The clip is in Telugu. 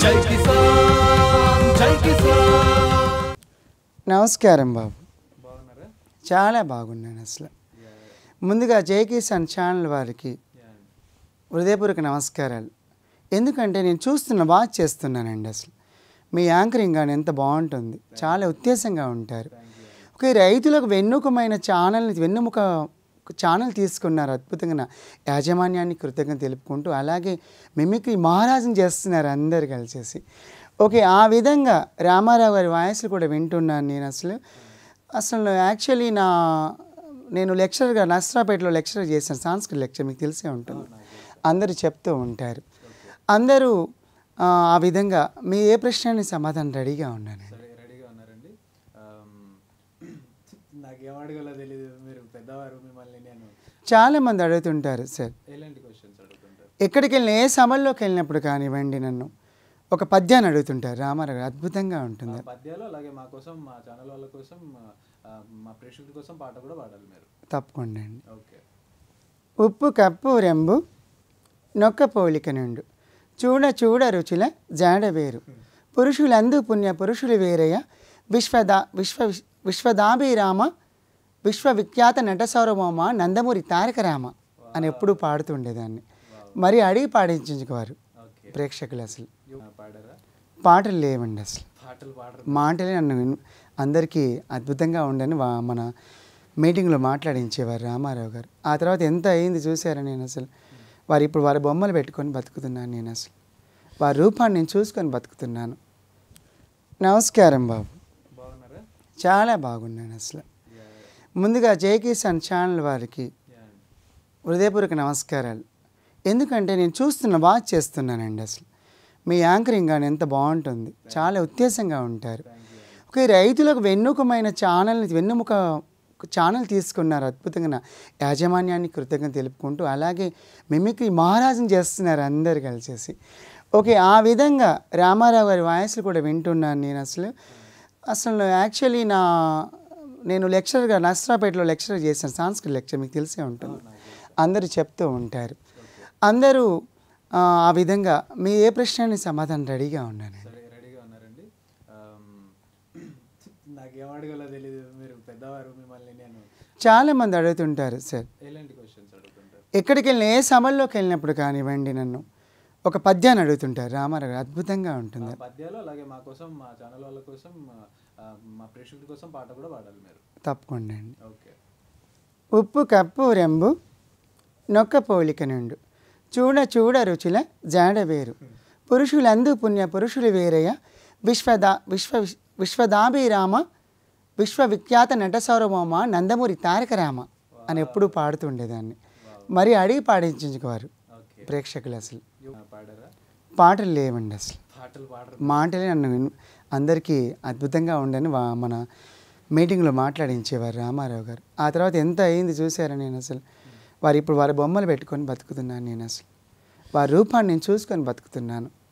జై కిసాన్ జై కిసాన్ నమస్కారం బాబు బాగున్నారా చాలా బాగున్నాను అసలు ముందుగా జై కిసాన్ ఛానల్ వారికి హృదయపూర్వక నమస్కారాలు ఎందుకంటే నేను చూస్తున్న వాచ్ చేస్తున్నానండి అసలు మీ యాంకరింగ్ కానీ ఎంత బాగుంటుంది చాలా ఉత్తేజంగా ఉంటారు ఒక రైతులకు వెన్నుకమైన ఛానల్ని వెన్నుముక ఛానల్ తీసుకున్నారు అద్భుతంగా నా యాజమాన్యాన్ని కృతజ్ఞత తెలుపుకుంటూ అలాగే మిమిక్రీ మహారాజుని చేస్తున్నారు అందరు కలిసేసి ఓకే ఆ విధంగా రామారావు గారి వాయిస్లు కూడా వింటున్నాను నేను అసలు అసలు యాక్చువల్లీ నా నేను లెక్చరర్గా నస్రాపేటలో లెక్చరర్ చేశాను సాంస్కృతిక లెక్చర్ మీకు తెలిసే ఉంటుంది అందరూ చెప్తూ ఉంటారు అందరూ ఆ, ఆ విధంగా మీ ఏ ప్రశ్నని సమాధానం రెడీగా ఉన్నానండి సరే రెడీగా ఉన్నారండి ఆమ్, నాకేం అడగాలో తెలియదు మీరు పెద్దవారు మిమ్మల్ని నేను చాలామంది అడుగుతుంటారు సార్ ఎలాంటి క్వశ్చన్స్ అడుగుతుంటారు ఎక్కడికి వెళ్ళిన ఏ సభల్లోకి వెళ్ళినప్పుడు కానివ్వండి నన్ను ఒక పద్యాన్ని అడుగుతుంటారు రామారావు గారు అద్భుతంగా ఉంటుంది ఆ పద్యాలు అలాగే మా కోసం మా ఛానల్ వాళ్ళ కోసం ఆ, మా ప్రేక్షకుల కోసం పాట కూడా పాడాలి మీరు తప్పకుండా అండి ఓకే ఉప్పు కప్పు రెంబు నొక్క పోలిక నుండు చూడ చూడ రుచుల జాడ వేరు పురుషులందు పుణ్య పురుషులు వేరయ్య విశ్వదా విశ్వ విశ్వదాభిరామ విశ్వవిఖ్యాత నట సౌరభౌమ నందమూరి తారక రామ అని ఎప్పుడూ పాడుతుండేదాన్ని మరి అడిగి పాడించుకోవారు ఓకే ప్రేక్షకులు అసలు పాడారా పాటలు లేవండి అసలు పాటలు పాడరు మాటలే నన్ను విన్- అందరికీ అద్భుతంగా ఉండని వా- మన మీటింగ్లో మాట్లాడించేవారు రామారావు గారు ఆ తర్వాత ఎంత అయింది చూసారా నేను అసలు వారు ఇప్పుడు వారి బొమ్మలు పెట్టుకొని బతుకుతున్నాను నేను అసలు వారి రూపాన్ని నేను చూసుకొని బతుకుతున్నాను నమస్కారం బాబు బాగున్నారా చాలా బాగున్నాను అసలు ముందుగా జై కిసాన్ ఛానల్ వారికి హృదయపూర్వక నమస్కారాలు ఎందుకంటే నేను చూస్తున్న వాచ్ చేస్తున్నానండి అసలు మీ యాంకరింగ్ కానీ ఎంత బాగుంటుంది చాలా ఉత్తేజంగా ఉంటారు ఒక రైతులకు వెన్నుకమైన ఛానల్ని వెన్నుముక ఛానల్ తీసుకున్నారు అద్భుతంగా నా యాజమాన్యాన్ని కృతజ్ఞత తెలుపుకుంటూ అలాగే మిమిక్రీ మహారాజుని చేస్తున్నారు అందరు కలిసేసి ఓకే ఆ విధంగా రామారావు గారి వాయిస్లు కూడా వింటున్నాను నేను అసలు అసలు యాక్చువల్లీ నా నేను లెక్చరర్గా నస్రాపేటలో లెక్చరర్ చేశాను సాంస్కృతిక లెక్చర్ మీకు తెలిసే ఉంటుంది అందరూ చెప్తూ ఉంటారు అందరూ ఆ, ఆ విధంగా మీ ఏ ప్రశ్నని సమాధానం రెడీగా ఉన్నాను సరే రెడీగా ఉన్నారండి ఆమ్, నాకేం అడగాలో తెలియదు మీరు పెద్దవారు మిమ్మల్ని నేను చాలామంది అడుగుతుంటారు సార్ ఎలాంటి క్వశ్చన్స్ అడుగుతుంటారు ఎక్కడికి వెళ్ళిన ఏ సభల్లోకి వెళ్ళినప్పుడు కానివ్వండి నన్ను ఒక పద్యాన్ని అడుగుతుంటారు రామారావు గారు అద్భుతంగా ఉంటుంది ఆ పద్యాలు అలాగే మా కోసం మా ఛానల్ వాళ్ళ కోసం ఆ, మా ప్రేక్షకుల కోసం పాట కూడా పాడాలి మీరు తప్పకుండా అండి ఓకే ఉప్పు కప్పు రెంబు నొక్క పోలిక నుండు చూడ చూడ రుచుల జాడ వేరు పురుషులందు పుణ్య పురుషులు వేరయ్య విశ్వదా విశ్వ విశ్వదాభిరామ విశ్వవిఖ్యాత నట సౌరభౌమ నందమూరి తారక రామ అని ఎప్పుడూ పాడుతుండేదాన్ని మరి అడిగి పాడించుకోవారు ఓకే ప్రేక్షకులు అసలు పాడారా పాటలు లేవండి అసలు పాటలు పాడరు మాటలే నన్ను విన్- అందరికీ అద్భుతంగా ఉండని వా- మన మీటింగ్లో మాట్లాడించేవారు రామారావు గారు ఆ తర్వాత ఎంత అయింది చూసారా నేను అసలు వారు ఇప్పుడు వారి బొమ్మలు పెట్టుకొని బతుకుతున్నాను నేను అసలు వారి రూపాన్ని నేను చూసుకొని బతుకుతున్నాను